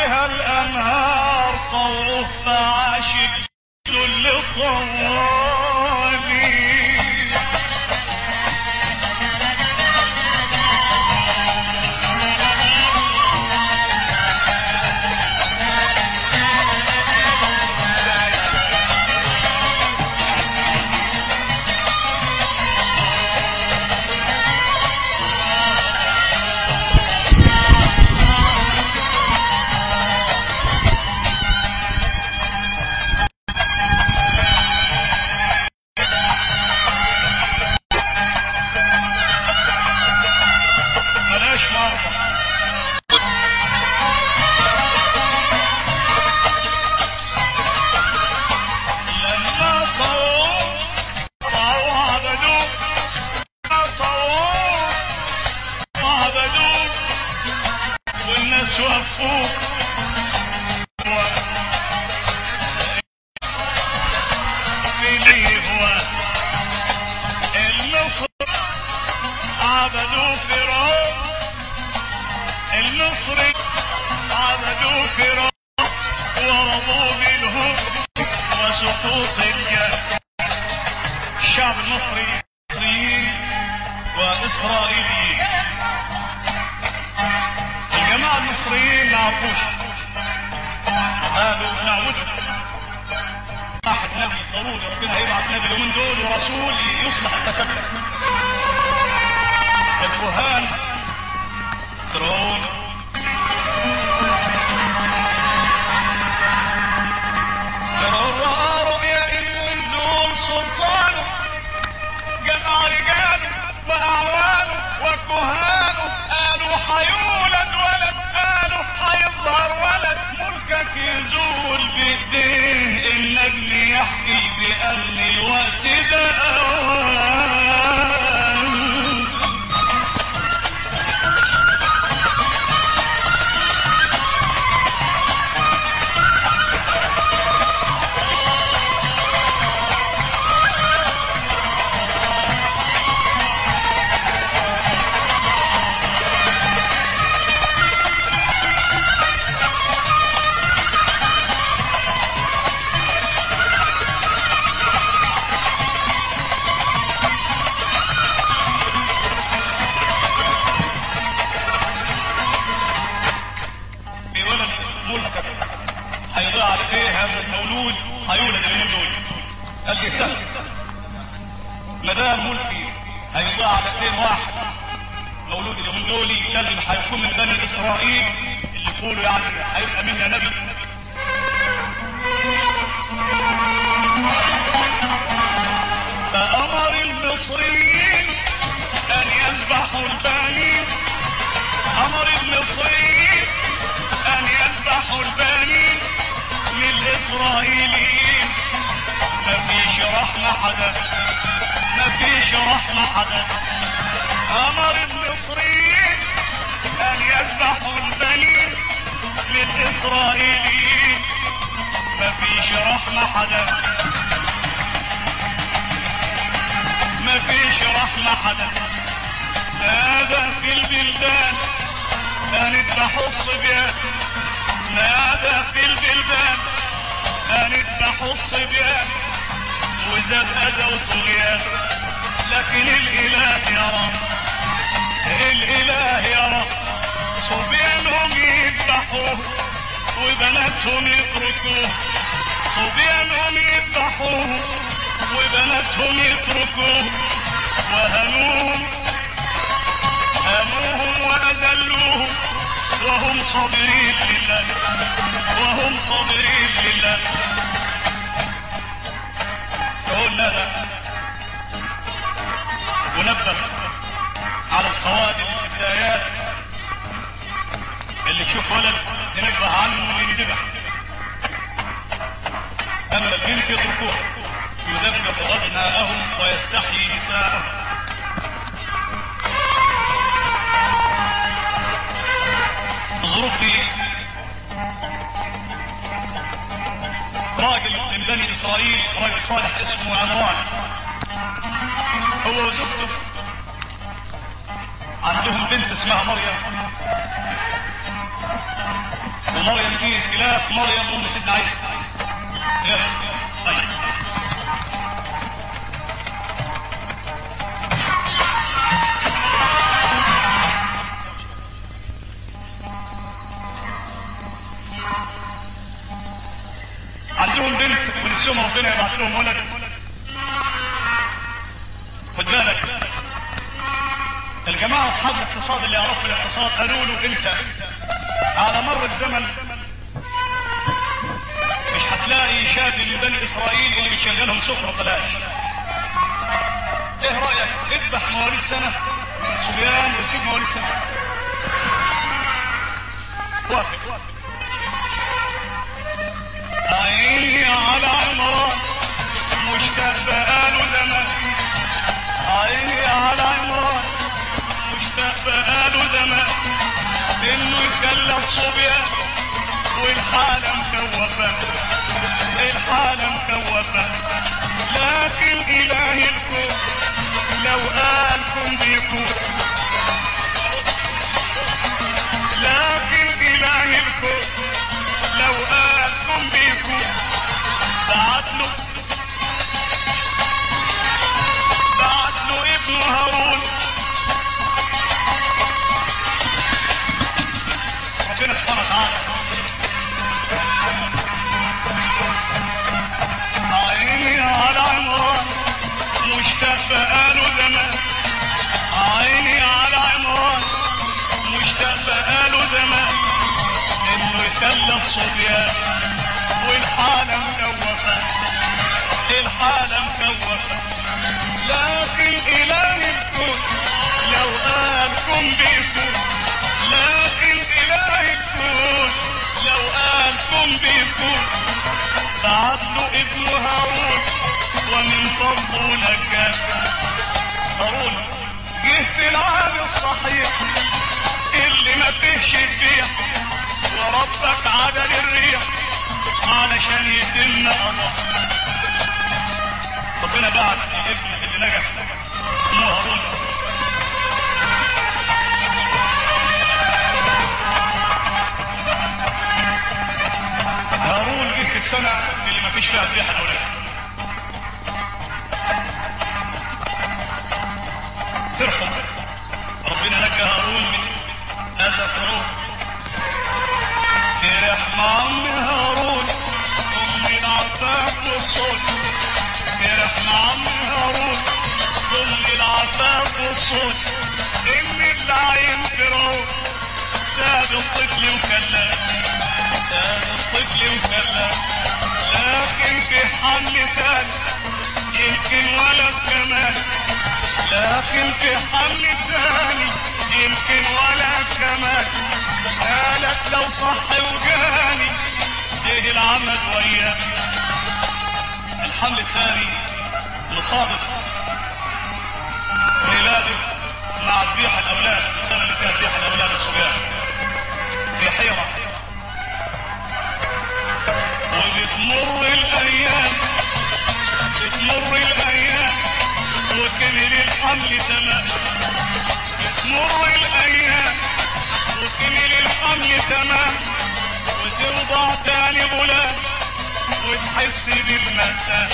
فيها الانهار طوف فعاشق ذل طوالي بلاش مرة لما طووا طووا عبدوه طووا وعبدوه والناس وقفوه ليه هو النصر عبدوا فرعون النصر عبدوا فرعون ورضوا منه وسقوط الجاه الشعب المصري مصريين واسرائيليين الجماعه المصريين ما عرفوش قالوا نعبده واحد نبي ضروري ربنا يبعث نبي اليومين دول ورسول يصلح التسبب الكهان فرعون فرعون رأى رؤيا إن نزول سلطانه جمع رجاله وأعوانه وكهانه قالوا حيولد ولد قالوا حيظهر ولد ملكك يزول بإيديه النجم يحكي بأن الوقت ده أوان بولد ملكك هيضيع على ايه هذا المولود هيولد اليومين دول قال لي سهل ما دام ملكي هيضيع على اثنين واحد مولود اليومين دول لازم هيكون من بني اسرائيل اللي يقولوا يعني هيبقى منا نبي فامر المصريين ان يذبحوا البنين امر المصريين ان يذبحوا البنين للاسرائيليين مفيش رحمة حدا مفيش رحمة حدا امر المصريين ان يذبحوا البنين للاسرائيليين مفيش رحمة حدا مفيش رحمة حدا هذا في البلدان أن اذبحوا الصبيان نادى في البلدان أن اذبحوا الصبيان وزاد أذى وطغيان لكن الإله يرى الإله يرى صبيانهم يذبحوه وبناتهم يتركوه صبيانهم يذبحوه وبناتهم يتركوه وهنوهم هنوهم وأذلوهم وهم صابرين لله وهم صابرين لله قلنا لا ونبه على القوادم البدايات اللي تشوف ولد تنبه عنه يندبح اما البنت يتركوها يذبح ابناءهم ويستحيي نساءهم الظروف دي راجل من بني اسرائيل راجل صالح اسمه عمران هو وزوجته عندهم بنت اسمها مريم ومريم دي خلاف مريم ام سيدنا عيسى يلا طيب عندهم بنت ونسيهم ربنا يبعث لهم ولد خد بالك الجماعة أصحاب الاقتصاد اللي يعرفوا الاقتصاد قالوا له أنت على مر الزمن مش هتلاقي شاب من بني إسرائيل اللي بيشغلهم سفرة بلاش إيه رأيك؟ اذبح مواليد سنة الصبيان وسيب مواليد سنة وافق عيني على عمران مشتاق بقاله زمان عيني على عمران مشتاق بقاله زمان انه يخلى الصبيان والحالة مكوفة الحالة مكوفة لكن اله الكون لو قالكم بيكون لكن اله الكون لو قالكم بيكون بعت له بعت له ابن هارون ربنا سبحانه وتعالى عيني على عمران مشتاق بقاله زمان عيني على عمران مشتاق بقاله زمان انه يكلف صبيان والحالة مكوفة الحالة مكوفة لكن اله الكون لو قالكم بيكون لكن اله الكون لو قالكم بيكون بعت له ابن هارون ومن فضله كان هارون جه في العام الصحيح اللي ما فيهش البيع وربك عدل الريح علشان يتم قضاء ربنا بعت الابن اللي نجح اسمه هارون هارون جه في السنة اللي ما فيش فيها الريح الأولاد ترحم ربنا نجى هارون من هذا الفروق فرح مع عم هارون ام العفاف والصوت فرح مع عم هارون ام العفاف والصوت ان اللعين فرعون ساب الطفل وخلاه ساب الطفل وخلاه لكن في حل ثاني يمكن ولد كمان لكن في حل ثاني يمكن ولد كمان قالت لو صح وجاني ايه العمل وياه الحمل الثاني مصادف ميلاده مع ذبيح الاولاد السنه اللي فيها ذبيح الاولاد الصبيان في حيره وبتمر الايام بتمر الايام وكمل الحمل تمام بتمر الايام وكمل الحمل تمام وتوضع تاني غلام وتحس بالمأساة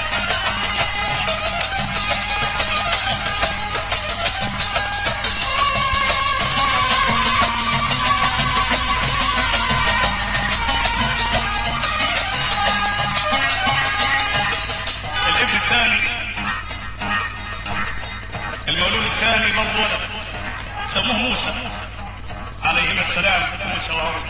الابن الثاني المولود الثاني برضه ولد سموه موسى عليهما السلام موسى وهارون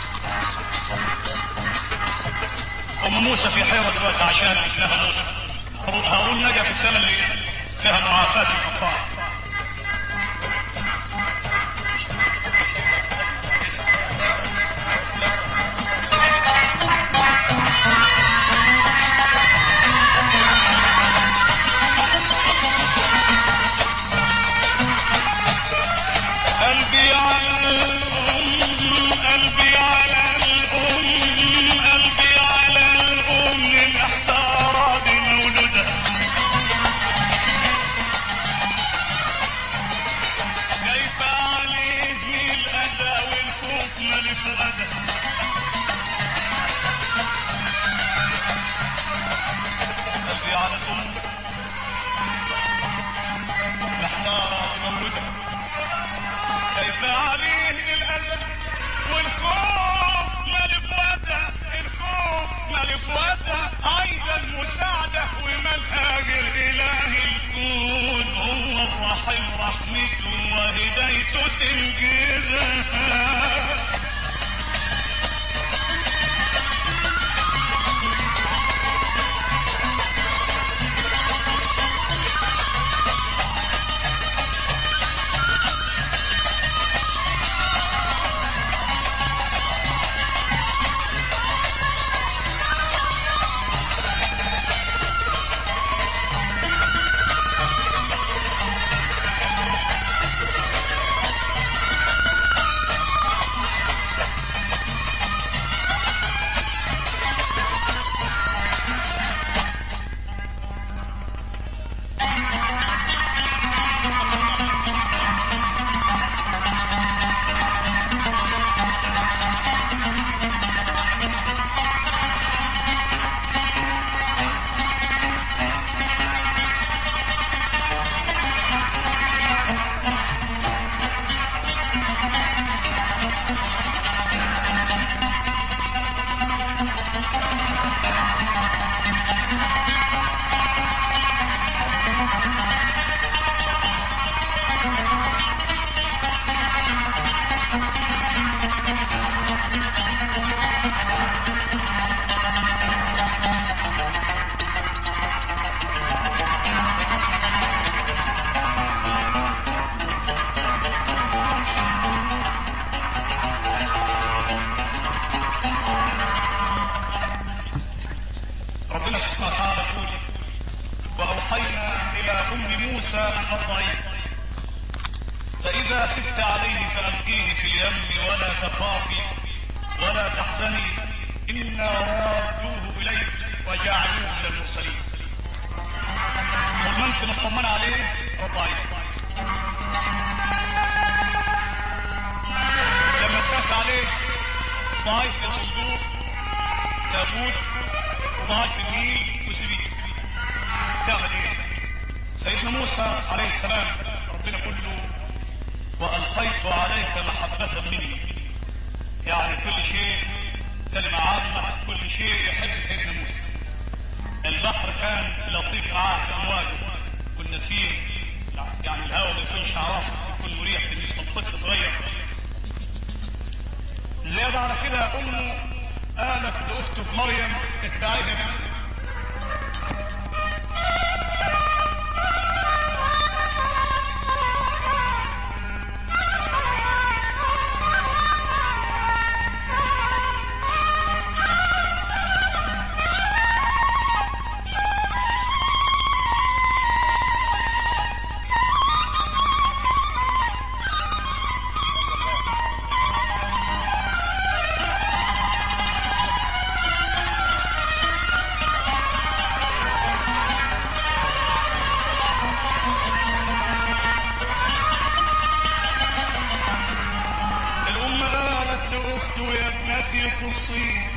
ام موسى في حيرة دلوقتي عشان ابنها موسى هارون نجا في السنة اللي فيها معافاة الكفار قلبي على الأم قلبي على الأم قلبي على الأم محتارة بمولودها قلبي على الأم محتارة بمولودها خايفة عليه الأذى والخوف مال اخواتها الخوف مال اخواتها عايزة المساعدة ومالها غير إله الكون هو الرحيم رحمته وهدايته تنجزها ربنا سبحانه وتعالى يقول وأوحينا إلى أم موسى أن أرضعيه فإذا خفت عليه فألقيه في اليم ولا تخافي ولا تحزني إنا رادوه إليك وجعلوه من المرسلين طول ما أنت مطمن عليه رضعيه لما تخاف عليه ضعيف في صندوق تابوت وضعت في النيل وسبيت تعمل ايه سيدنا موسى عليه السلام ربنا يقول له والقيت عليك محبة مني يعني كل شيء كلمة عامة كل شيء يحب سيدنا موسى البحر كان لطيف معاه بأمواجه والنسيم يعني الهواء ما يكونش عواصف يكون مريح بالنسبة لطفل صغير زيادة على كده أمه قالت لأخته مريم اتبعيها نفسك الأم قالت لأخته يا ابنتي قصي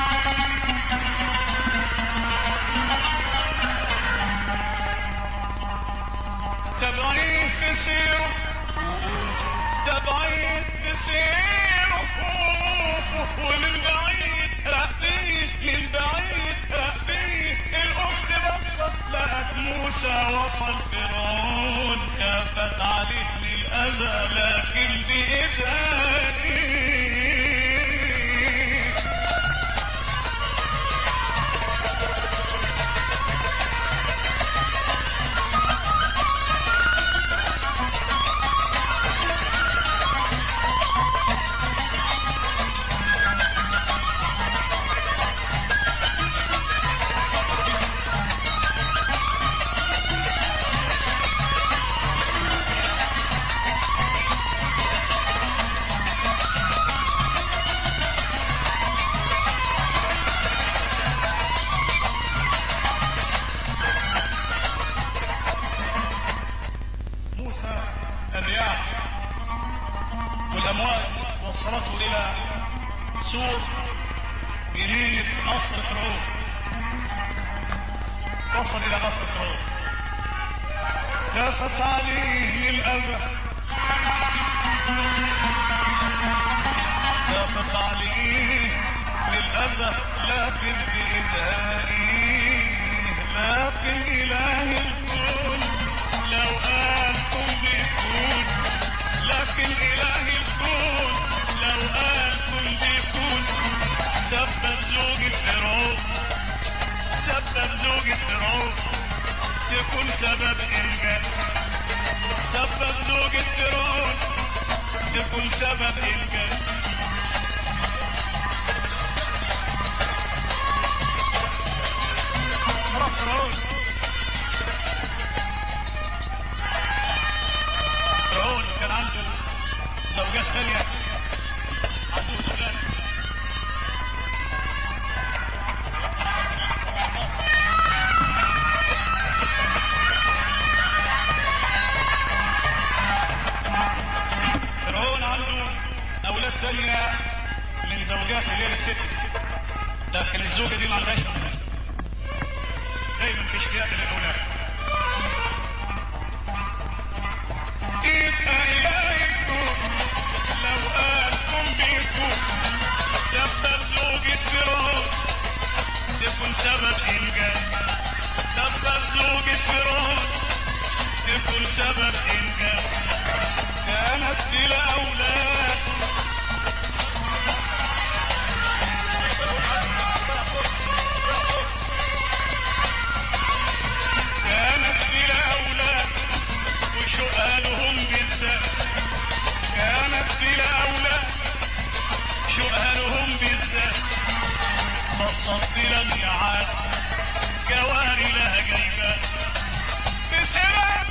تبعيه بسيره تبعيه بسيره ومن بعيد رقبيه من بعيد رقبيه الأخت بصت لقت موسى وصل فرعون خافت عليه للأذى لكن بإيدها إيه؟ موسى الرياح والأمواج وصلته إلى سور جنينة قصر فرعون وصل الى قصر فرعون خافت عليه الأذى خافت عليه للأذى لكن بإلهي لكن إله الكون لو قال كن بيكون لكن إله الكون لو قال كن بيكون سبب زوجة فرعون سبب زوجة فرعون تكون سبب إنجاز سبب زوجة فرعون تكون سبب إنجاز فرعون فرعون كان عنده زوجات ثانية عنده زوجات فرعون عنده اولاد ثانية من زوجات اللي هي الست لكن الزوجة دي ما عندهاش أولاد. دايما في اشتياق للاولاد يبقى الهكم لو قالكم بيكم سبب زوجة فرعون تكون سبب انجاز سبب زوجة فرعون تكون سبب انجاز كانت بلا اولاد كانت بلا اولاد وسؤالهم بالذات كانت بلا اولاد سؤالهم بالذات بصت لم يعاد جواري لها جايبات بسبب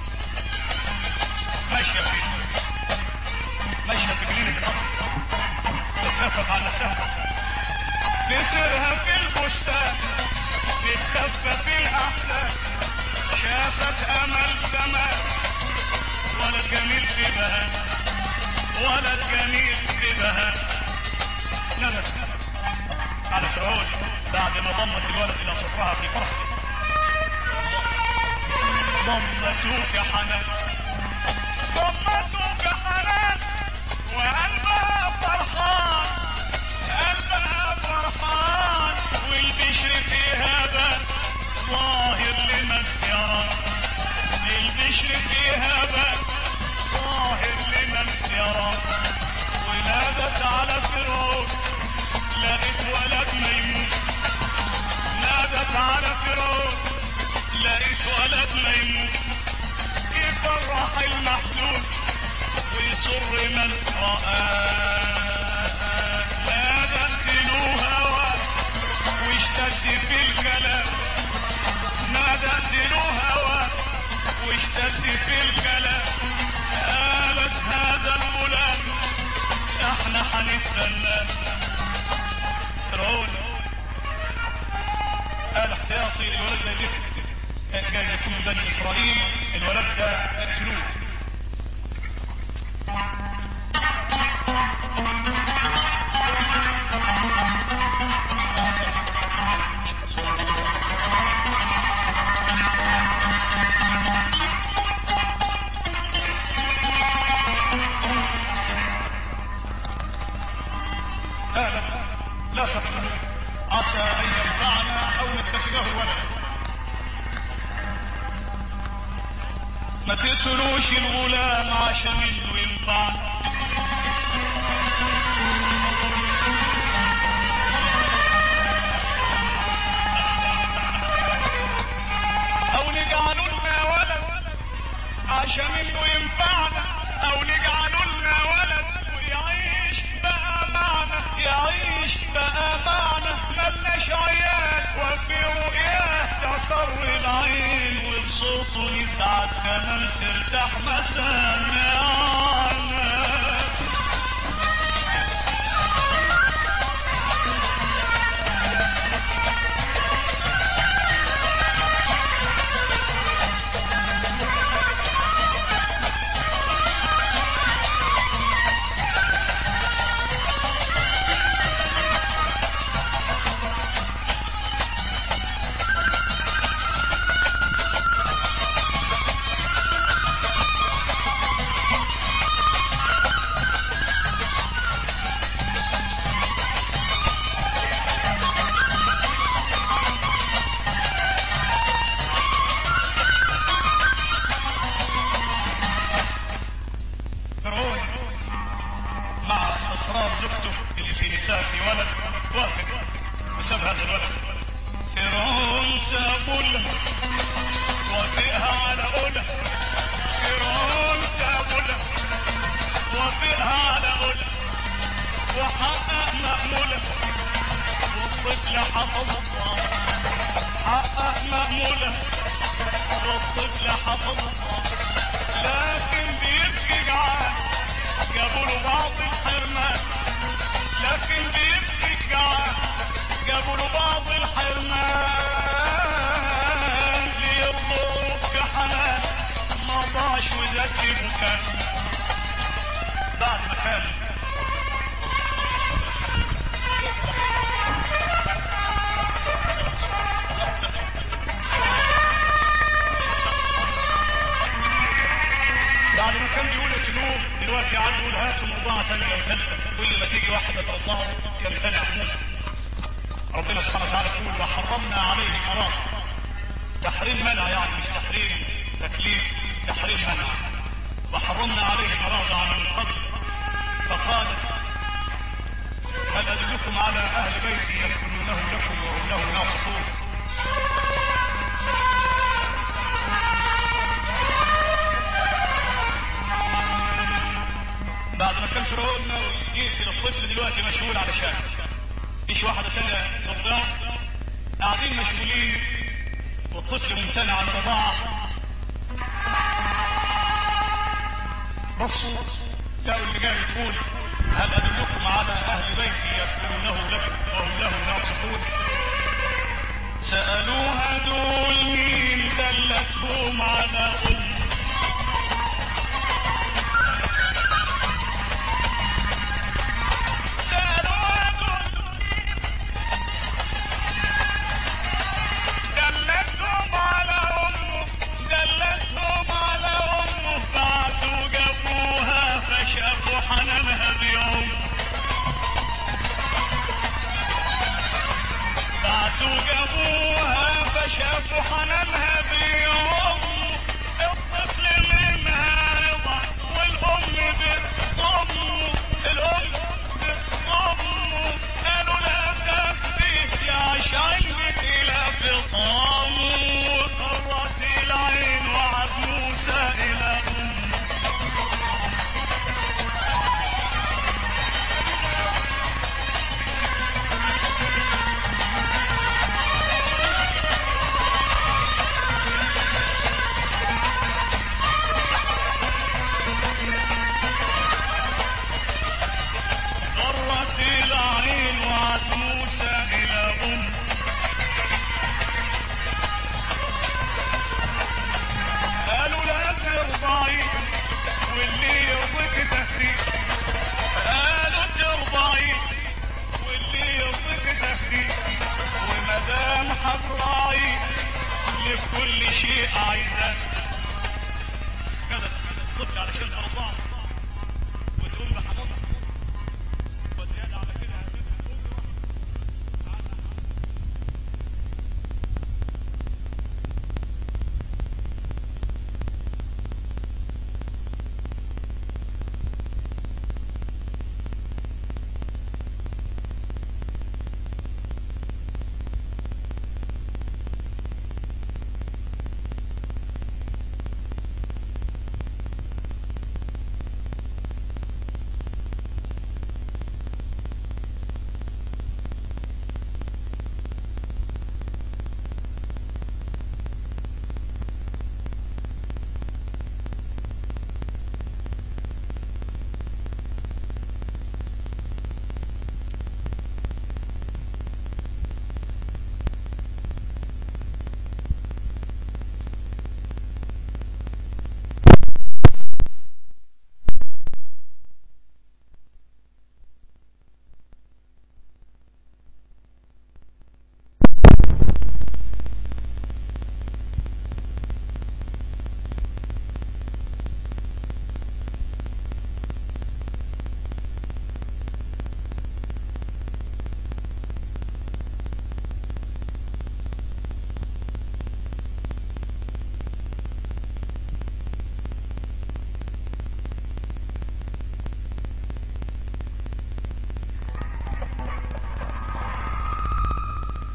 ماشية في ماشية في جنينة القصر تتخفف على نفسها بسرها في البستان بتخفف في الأحلام شافت أمل زمان ولد جميل في بهاء ولد جميل في بهاء نزلت على فرعون بعد ما ضمت الولد إلى صفرها في فرح ضمته في حنان ضمته في حنان وقلبها فرحان قلبها فرحان والبشر فيها بان ظاهر لمن يرى البشر فيها بان ظاهر لمن يرى ونادت على فرعون لقيت ولد ميمون نادت على فرعون لقيت ولد ميمون يفرح المحزون ويسر من رآه نادت له هوى واشتد في الكلام نادت له هوى واشتد في الكلام قالت هذا الغلام احنا هنستناه فرعون قال احتياطي الولد ده جسم جايز يكون بني اسرائيل الولد ده اقتلوه قالت لا تقتلوه عسى ان ينفعنا او نتخذه ولدا ما تقتلوش الغلام عشان انه ينفعنا او نجعله لنا ولد عشان انه ينفعنا او نجعله لنا ولد ويعيش بقى معنا يعيش بقى معنا ملناش عيال وفي رؤياه تطر العين وبصوته يسعد كمان ترتاح مسامعنا هذا الولد فرعون سابلها وفئها على أولى فرعون سابلها وفئها على أولى وحقق مأمولة والطفل حفظ الله حقق مأمولة والطفل حفظ الله لكن بيبكي جعان جابوا له بعض الحرمان لكن بيبكي جعان جابوا له بعض الحرمان ليطلب بحنان ما ضاعش وزكي مكان بعد ما كان بعد ما كان بيقول الجنوب دلوقتي عاد يقول هاتوا مرضعة ثانية وثالثة كل ما تيجي واحدة ترضعه يمتنع موسى ربنا سبحانه وتعالى يقول وحرمنا عليه مرض تحريم منع يعني مش تحريم تكليف تحريم منع وحرمنا عليه مراضع من قبل فقالت هل ادلكم على اهل بيتي يكفلونه لكم وهم له ناصحون بعد ما كان فرعون يقتل الطفل دلوقتي مشغول علشان مفيش واحدة ثانية ترضعه قاعدين مشغولين والطفل ممتنع عن الرضاعة بصوا لقوا اللي جاي تقول هل ادلكم على اهل بيتي يكفلونه لكم وهم له ناصحون سألوها دول مين دلتهم على أم سألوها دول دلتهم على أمه دلتهم على أمه بعتوا جابوها فشافوا حنانها بيوم بعتوا جابوها فشافوا حنانها بيوم الطفل منها رضع والأم بتضمه الأم بتضمه قالوا لا تخفي يا شيبك إلى فصامه قرت العين وعد موسى إلى أمه قرت العين وعد موسى إلى أم قالوا لا ترضعي واللي يرضيك تهدي قالوا ترضعي واللي يرضيك تهدي ومدام هتراعي لكل شيء عايزاه كده الطفل علشان ترضعه وتقول بحضرتك وزيادة على كده هتبقى أجرة على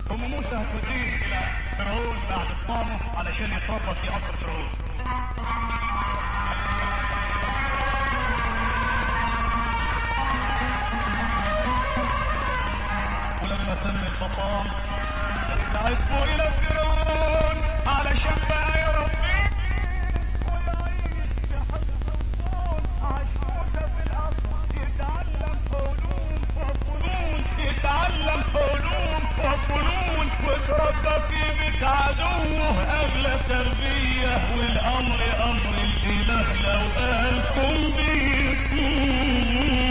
ام موسى هتوديه الى فرعون بعد اطفامه علشان يتربى في قصر فرعون ولما تم الفطام رجعته الى فرعون علشان بقى يربيه ويعيش في حفظ الصون عاش موسى في الارض يتعلم علوم وفنون يتعلم علوم وفنون وتربى في بيت عدوه اغلى تربيه والامر امر الاله لو قالكم بيكون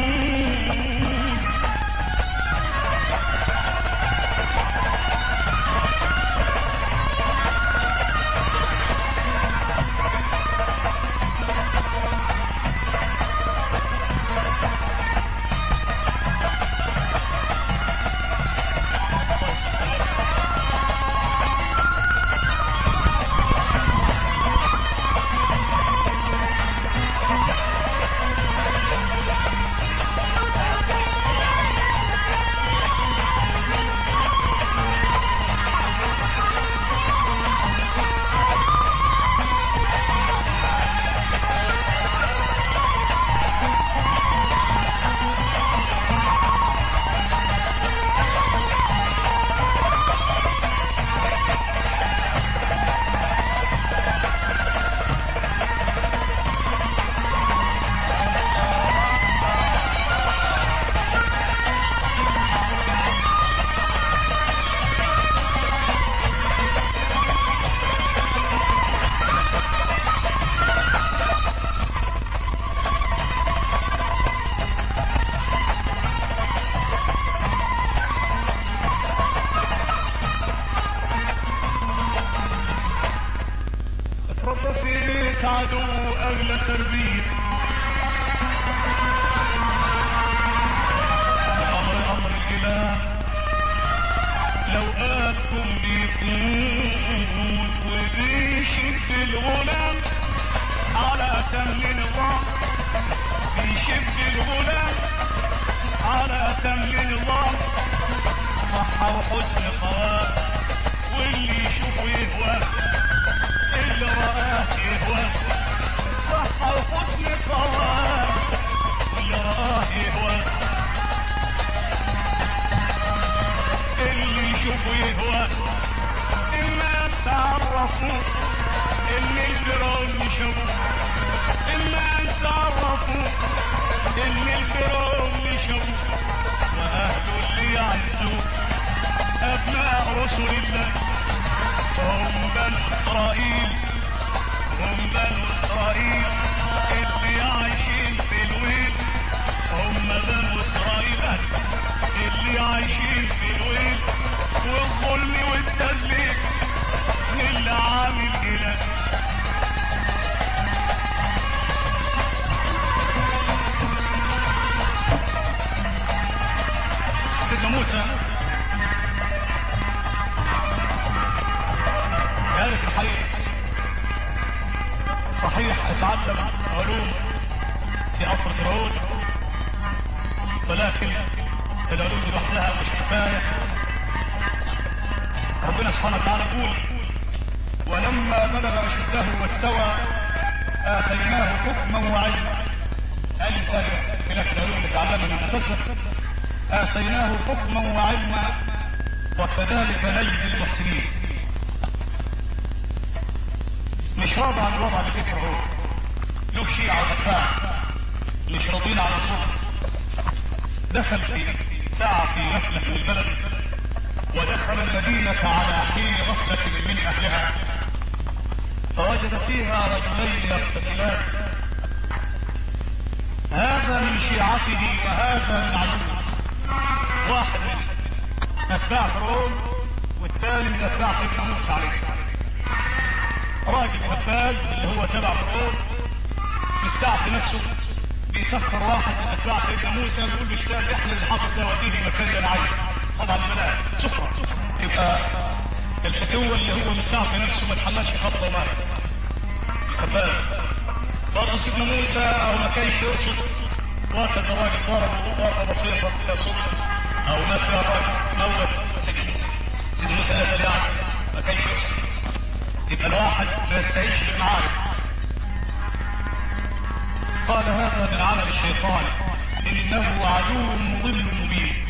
اتربى في بيت عدو اغلى تربيه الامر امر الاله لو اتكم بيكون وبيشد الغلام على تمل نظام بيشد الغلام على تمل نظام صحة وحسن قوام واللي يشوفه يهوى اللي رآه يهوى صحة وحسن قوام واللي رآه يهوى اللي يشوفه يهوى الناس عرفوا ان الفرعون شافوا الناس عرفوا ان الفرعون شافوا واهله اللي يعزوا ابناء رسل الله هم بنو اسرائيل هم بنو اسرائيل اللي عايشين في الويل هم بنو اسرائيل اللي عايشين في الويل والظلم والتذليل اللي عامل اله سيدنا موسى يعرف الحقيقة صحيح اتعلم علوم في عصر فرعون ولكن العلوم دي لوحدها مش كفاية ربنا سبحانه وتعالى يقول ولما بلغ أشده واستوى آتيناه حكما وعلما أي فرق خلاف العلوم اللي تعلمها من أساتذة آتيناه حكما وعلما وكذلك نجزي المحسنين مش راضي عن الوضع اللي فيه فرعون له شيعة وأتباع مش راضيين على صوت دخل في ساعة في غفلة من البلد ودخل المدينة على حين غفلة من أهلها فوجد فيها رجلين يقتتلان هذا من شيعته وهذا من عدوه واحد من أتباع فرعون والثاني من أتباع سيدنا موسى عليه السلام راجل خباز اللي هو تبع فرعون مستعد نفسه بيسخر واحد من اتباع سيدنا موسى يقول له اشتغل احمل الحاطب ده وديني المكان اللي انا عايزه طبعا بلا سخرة يبقى الفتوة اللي هو مستعد نفسه ما تحملش خطه ومات الخباز برضه سيدنا موسى او ما كانش يقصد وهكذا راجل ضرب ضربه بسيطه يصد او مات فيها الراجل موت سيدنا موسى سيدنا موسى قتل يعني ما كانش يقتل يبقى الواحد ما يستعيش بالمعارف قال هذا من عمل الشيطان انه عدو مضل مبين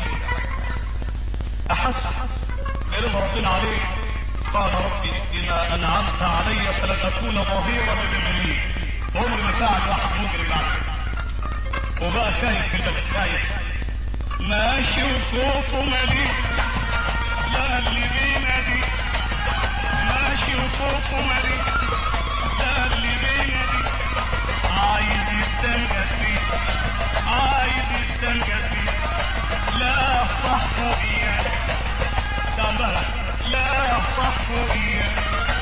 احس برضا ربنا عليه قال ربي بما انعمت علي فلن اكون ظهيرا للمجرمين عمري ما ساعد واحد مجرم بعد كده. وبقى خايف في البلد خايف ماشي وصوته مليء لا اللي بينا دي ماشي وصوته مليء لا اللي بينا دي عايز يستنجد فيه عايز يستنجد فيه لا صحوا اياه لا لا صحوا اياه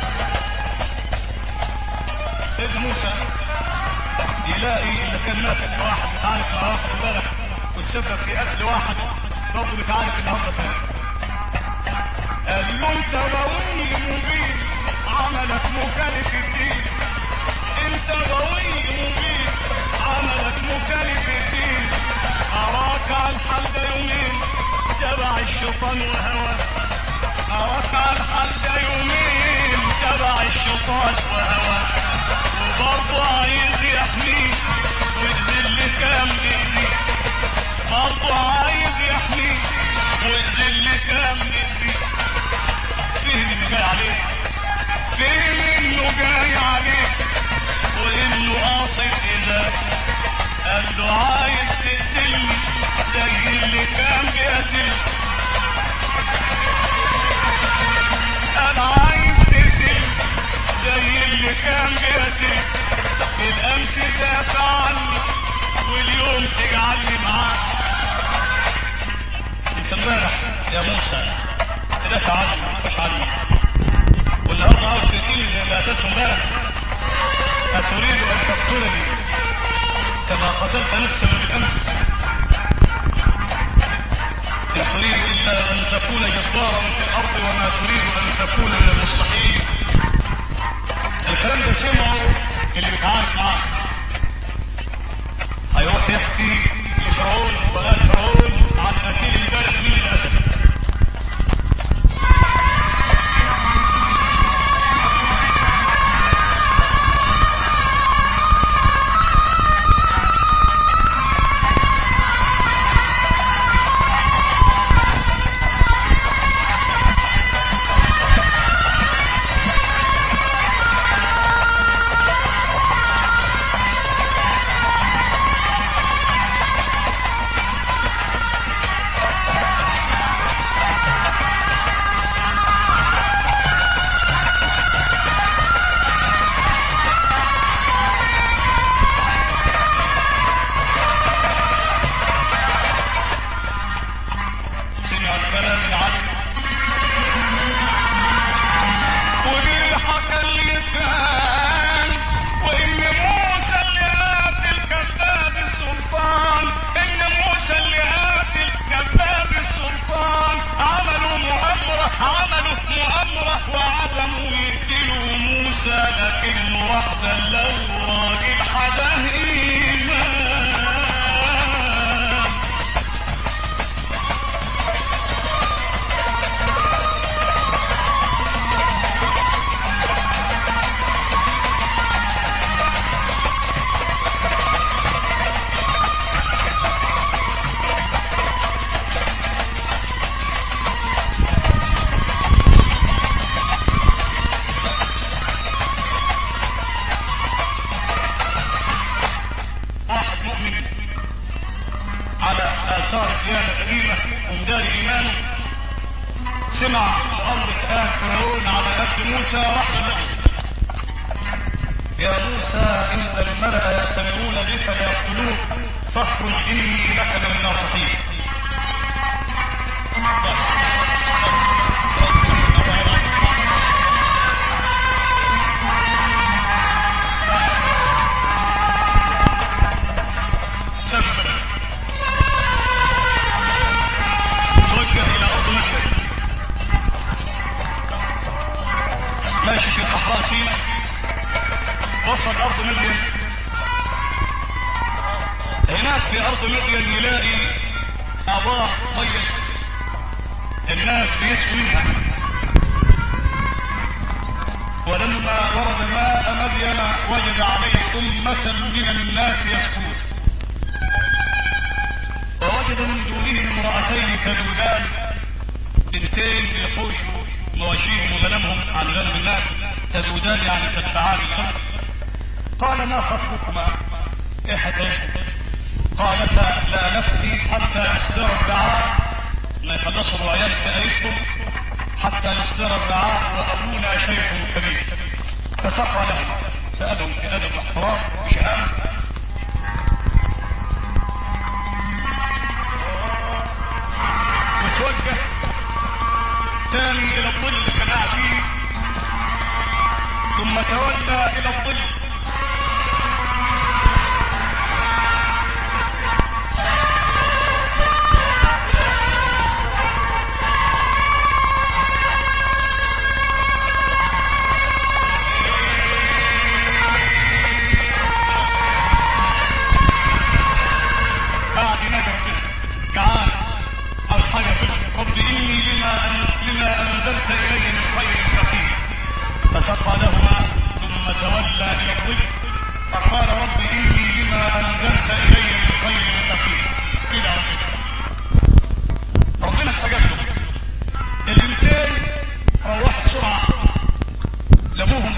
سيد موسى يلاقي اللي كان ماسك واحد بيتعارك مع واحد امبارح والسبب في قتل واحد برضه بيتعارك النهارده ثاني قال له انت غوي مبين عملك مخالف الدين انت غوي مبين عملك مخالف الدين اراك على الحال ده يومين تبع الشيطان وهوى اراك على الحال ده يومين تبع الشيطان وهوى وبرضه عايز يحميك والذل كام بيديك برضه عايز يحميك والذل كام بيديك فهم انه جاي عليك فهم انه جاي عليك وانه قاصد اذاك قال له عايز تقتلني زي اللي كان بيقتلني انا عايز تقتلني زي اللي كان بيقتلني الامس دافع عني واليوم تجعلني معاك انت امبارح يا موسى تدافع عني مش عني والنهارده عاوز تقتلني زي ما قتلت امبارح أتريد أن تقتلني كما قتلت نفسا بالأمس إن تريد إلا أن تكون جبارا في الأرض وما تريد أن تكون من المصلحين الكلام ده سمعه اللي بيتعارك معاه هيروح يحكي لفرعون وقال فرعون عن قتيل امبارح مين اللي قتله سمع الكلام العدل وبيضحك اللي كان وان موسى اللي قاتل كذاب السلطان ان موسى اللي قاتل كذاب السلطان عملوا مؤامرة عملوا مؤامرة وعزموا يقتلوا موسى لكنه واحدة لو راجل حدا ايمان واحد مؤمن على آثار الديانة القديمة ومدار إيمانه سمع أمر آل فرعون على قد موسى راح له يا موسى إن الملأ يأتمرون بك ليقتلوك فاخرج إني لك من الناصحين سبب توجه الى ارض مكه ماشي في صحراء سيناء وصل ارض مدين هناك في ارض مدين يلاقي ابار طيب الناس بيسقوا منها ولما ورد ماء مدين وجد عليه أمة من الناس يسكون ووجد من دونهم امرأتين تذودان بنتين يحوش مواشيهم وغنمهم عن غنم الناس تذودان يعني تتبعان الخمر قال ما خطبكما ايه حكايتكم قالتا لا نسقي حتى يصدر الرعاء ما يخلصوا الرعيان سقايتهم حتى يصدر الرعاء وابونا شيخ كبير فسقى لهم سالهم في ادب الاحترام بشهامه وتوجه ثاني الى الظل اللي كان قاعد فيه ثم تولى الى الظل قاعد ينادي ربنا جعان او حاجه كده رب اني لما أن- لما انزلت الي من خير كثير فسقى لهما ثم تولى الى الظل فقال رب اني لما انزلت الي من خير كثير الى ربنا ربنا استجاب له البنتين روحوا بسرعه لابوهم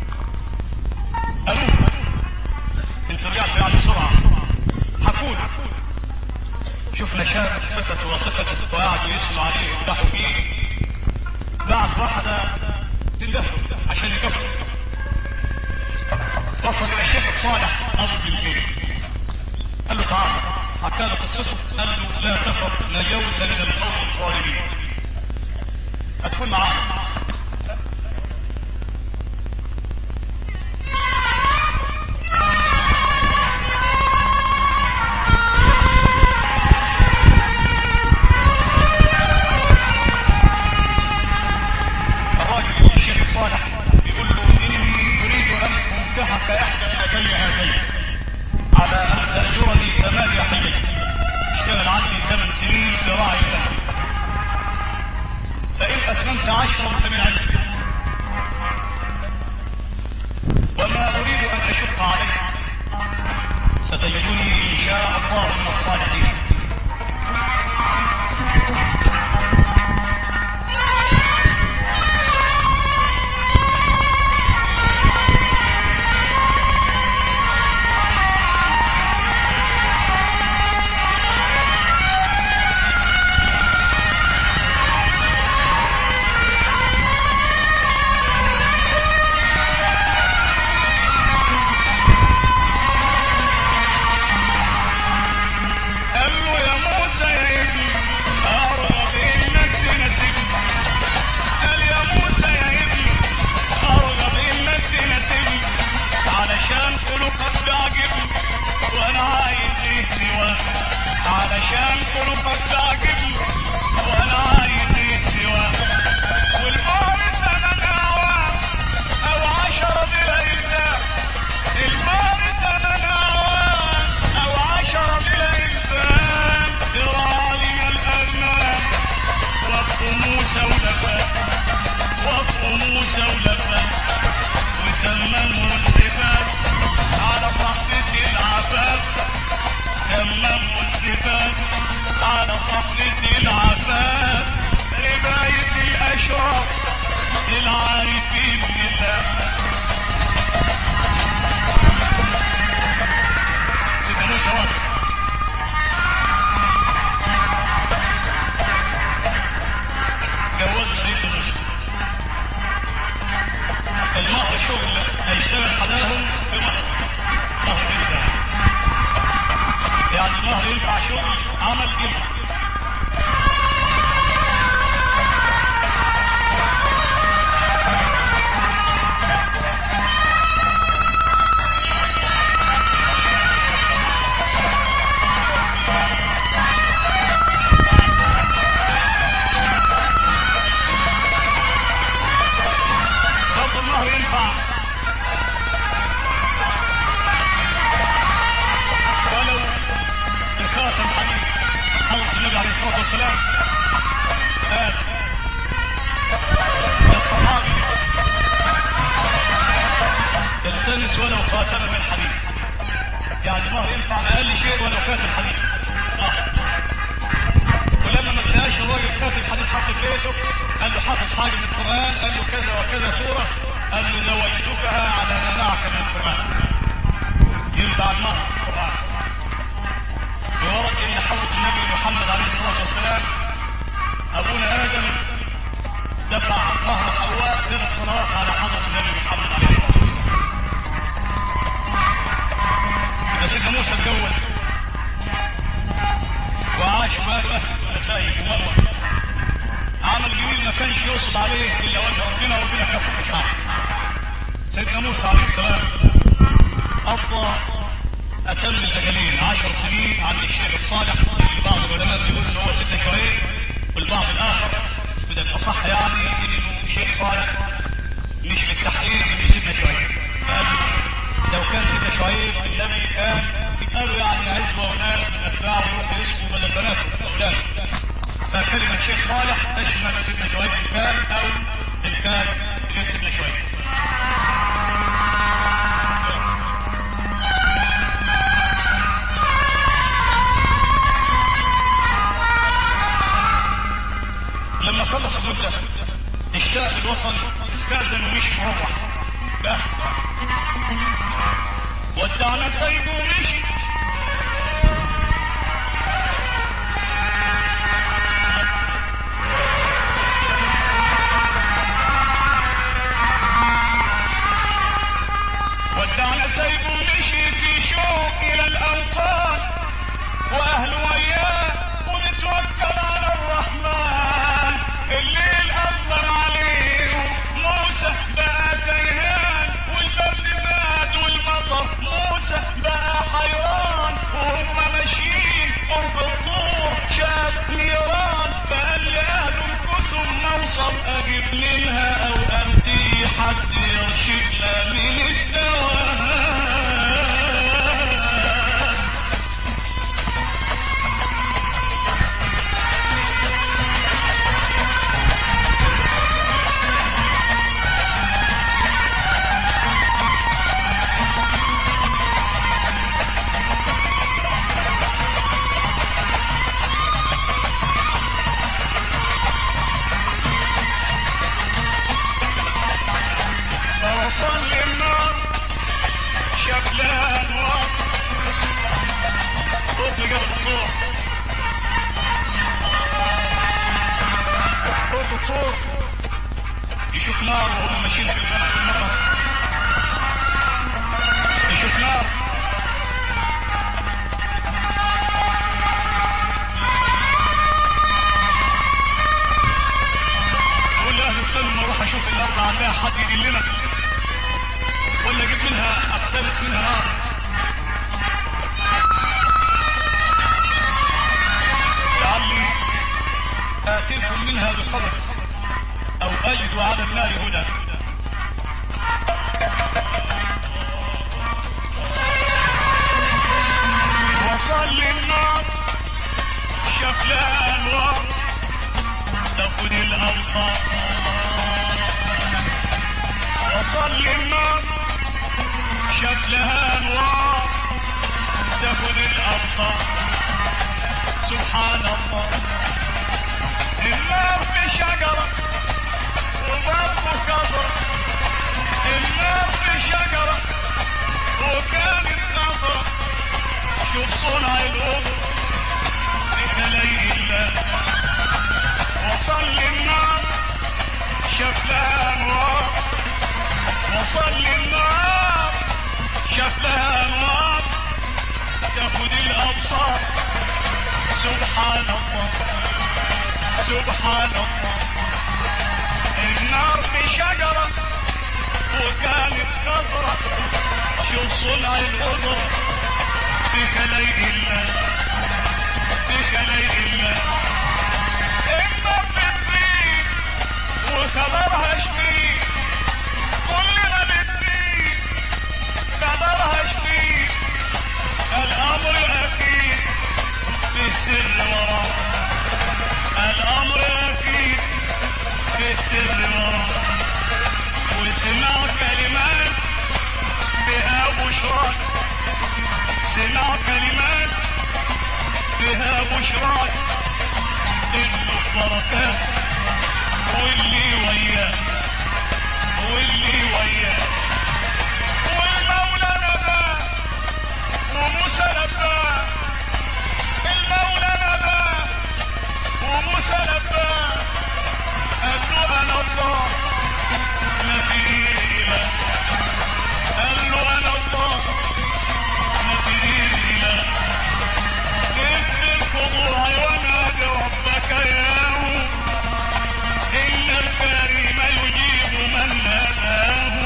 قالوا له، انت رجعت يعني بسرعه حكونا شفنا شاب ثقته وثقته وقعدوا يسمعوا عليه ويفتحوا فيه بعد واحدة تندهله عشان يكفر وصل إلى الشيخ الصالح أبو البنتين قال له تعال حكى له قصته قال له لا تخف نجوت من القوم الظالمين هتكون معانا الراجل الشيخ الصالح يقول له اني اريد ان انكحك احدى ابنتي هاتين على ان تاجرني ثمانية حجج اشتغل عندي ثمان سنين براعي لها فان اتممت عشرا فمن عندك وما اريد ان اشق عليك ستجدني ان شاء الله من الصالحين قال له يا موسى يا ابني أرغب إنك تناسبني قال يا موسى يا ابني أرغب إنك تناسبني علشان خلقك تعجبني وأنا عايز إيه سواك علشان خلقك تعجبني وأنا عايز إيه سواك والمارس أنا نعوان أو عشرة بلا إلزام المارس أنا نعوان أو عشرة بلا إلزام إرادي الأرنب وفق موسى ولفاء وفق موسى ولفاء وتمموا الاتفاق على صحبة العفاف تمموا الاتفاق على صحبة العفاف رباية الأشراف العارفين بالله سيدنا موسى واقف جوزوا سيدنا موسى المهر شغل هيشتغل حداهم بمهر مهر ينفع يعني المهر ينفع شغل عمل ينفع برضه المهر ينفع ولو الخاتم حديد حضرة النبي عليه الصلاة والسلام قال للصحابي ولو خاتما من حديد يعني مهر ينفع اقل شيء ولو خاتم حديد آه. ولما ما تلاقاش الراجل خاتم حديد حاطط في بيته قال له حافظ حاجه من القران قال له كذا وكذا سوره قال له زوجتكها على ما معك من القران ينفع المهر القران بورد ان حضره النبي محمد عليه الصلاه والسلام ابونا ادم دفع مهر حواء ثلاث صلوات على حضره النبي محمد عليه الصلاه والسلام بس سيدنا موسى اتجوز وعاش ماله اهل مسايب ومروه عمل جميل ما كانش يقصد عليه الا وجه ربنا وربنا كفر في الحال سيدنا موسى عليه السلام قضى اتم الاجلين عشر سنين عند الشيخ الصالح اللي بعض العلماء بيقول ان هو ستة شهرين والبعض الاخر وده الاصح يعني انه شيخ صالح مش بالتحقيق انه ستة شهرين قال لو كان ستة شهرين النبي كان قالوا يعني عزوة وناس من اتباعه يروحوا يسقوا بدل بناته اولاده فكلمة شيخ صالح تشمل سيدنا شعيب إن كان أو إن كان غير سيدنا شعيب. لما خلص المدة اشتاق للوطن استأذن ومش مروح لا ودعنا سيد ومشي ودعنا سيد ومشي في شوق الى الاوطان واهل وياه ونتوكل على الرحمن الليل اثر عليهم موسى بقى تيهان والبرد زاد والمطر موسى بقى حيران وهم ماشيين قرب الطور شاف نيران بقى لي اهل الكتب موصل اجيب منها او امتي حد يرشدنا من الدوام فوصل للنار شاف لها انوار صوت قبل الطور صوت الطور يشوف نار وهم ماشيين في البلد في المطر يشوف نار يقول لأهل السلم اروح اشوف الارض عندها حد يدلنا ولا اجيب منها اقتبس منها نار لعلي اتيكم منها بقبس او اجد على النار هدى وصل للنار شاف لها انوار تاخد الابصار وصل للنار شاف لها انوار تاخد الابصار سبحان الله النار في شجره وبرضه كبر النار في شجره وكانت خضرة شوف صنع الأمر بخلي الله وصل للنار شاف لها انوار وصل للنار شاف لها انوار تاخد الابصار سبحان الله سبحان الله النار في شجرة وكانت خضرة شوف صنع القدرة في خليق الله في خليق الله النار بتزيد وخبرها شديد كلنا بتزيد خبرها شديد الامر اكيد في سر وراه الامر اكيد في سر وراه وسمع كلمات بها بشراك سمع كلمات فيها بشراك ادوا البركات واللي وياه واللي وياه والمولى نباه وموسى نباه المولى نباه وموسى نباه قال له انا الله ما في اله قال له انا الله ما في اله ادي الخضوع ونادي ربك ياه ان الكريم يجيب من ناداه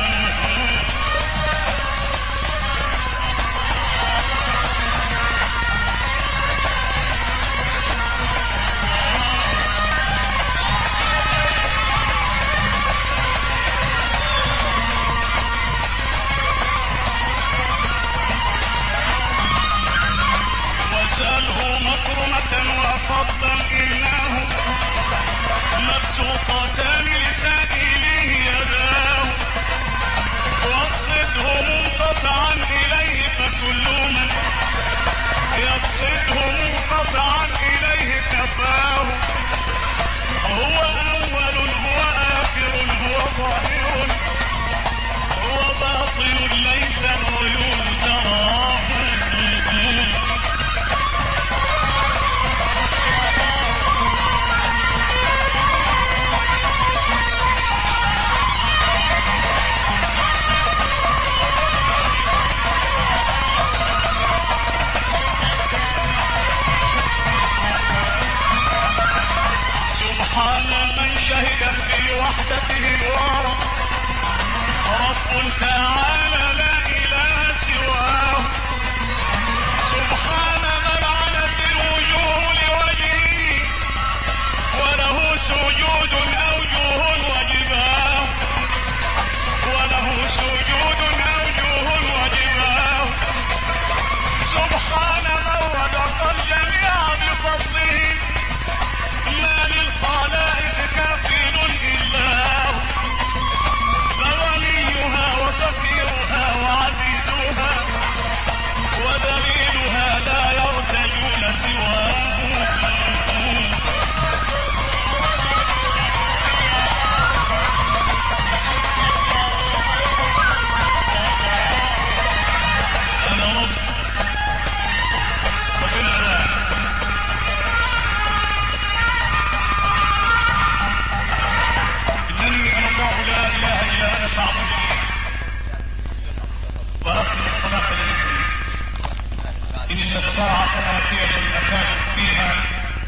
واسأله مكرمة وفضل إنه مبسوطتان لسائله يداه واقصده منقطعا إليه فكل من يقصده منقطعا إليه كفاه هو أول هو آخر هو ظاهر هو باطن ليس العيون تراه سبحان من شهد في وحدته الورى رب تعالى لا اله سواه سبحان من عنت الوجوه لوجهه وله سجود اوجه وجباه وله سجود اوجه وجباه سبحان من رزق الجميع بفضله ما للخلائق كافل إلا هو فوليها وفقيرها وعزيزها ودليلها لا يرتجون سواه أنا رب ربنا لا إنني أنا الله لا إله إلا أنا فاعبدني وأقم الصلاة لذكري إن الساعة آتية أكاد فيها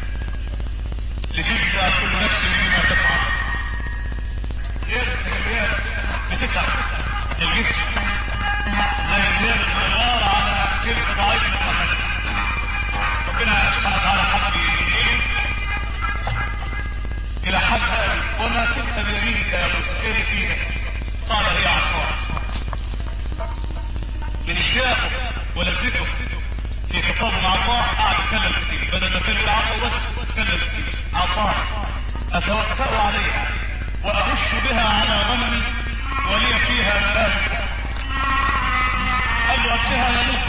لتجزى كل نفس بما تفعل زيادة السلبيات بتتعب الجسم زي زيادة الغار على سيرة ضعيف محمد ربنا سبحانه وتعالى حب يهديه الى حد قال وما تلك بيمينك يا موسى ايه اللي في ايدك قال هي عصاي من اشتياقه ولذته في خطابه مع الله قعد يتكلم كتير بدل ما كان العصا بس اتكلم كتير عصاي اتوكا عليها واهش بها على غنمي ولي فيها مآرب قال له ألقها يا موسى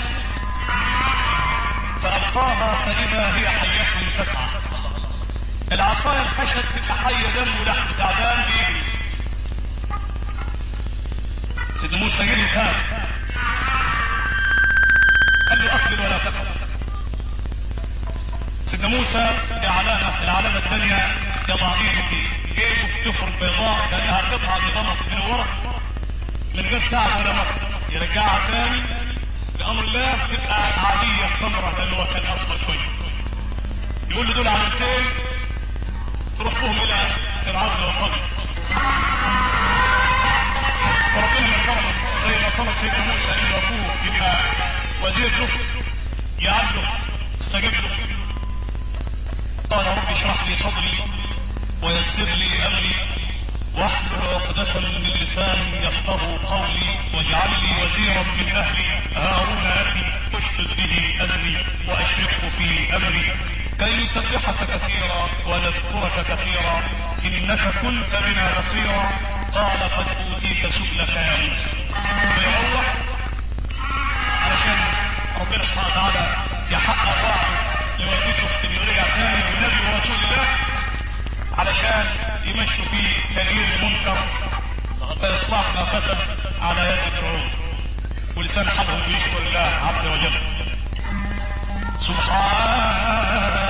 فألقاها فإذا هي حية تسعى العصاية الخشب تبقى حية دم ولحم تعبان بيجري سيدنا موسى جري خاف قال له أقبل ولا تقبل سيدنا موسى دي علامة العلامة الثانية يضع ايده في جيبه التفر البيضاء لأنها قطعة بضمط من ورا من غير تعب ولا مرض يرجعها تاني بأمر الله تبقى عادية سمرة لأن هو كان أصبر شوية يقول له دول علامتين تروح بهم إلى فرعون وقومه وربنا من كرمه زي ما طلب سيدنا موسى ان ابوه يبقى وزير له يعله استجاب له قال رب اشرح لي صدري ويسر لي امري واحلل عقدة من لساني يفقه قولي واجعل لي وزيرا من اهلي هارون اخي اشدد به امري واشركه في امري كي نسبحك كثيرا ونذكرك كثيرا انك كنت بنا بصيرا قال قد اوتيت سؤلك يا موسى ويروح علشان ربنا سبحانه وتعالى يحقق وعده لوالدته اللي رجع تاني والنبي ورسول الله علشان يمشوا في تغيير المنكر فيصبح ما فسد على يد فرعون ولسان حالهم بيشكر الله عز وجل سبحان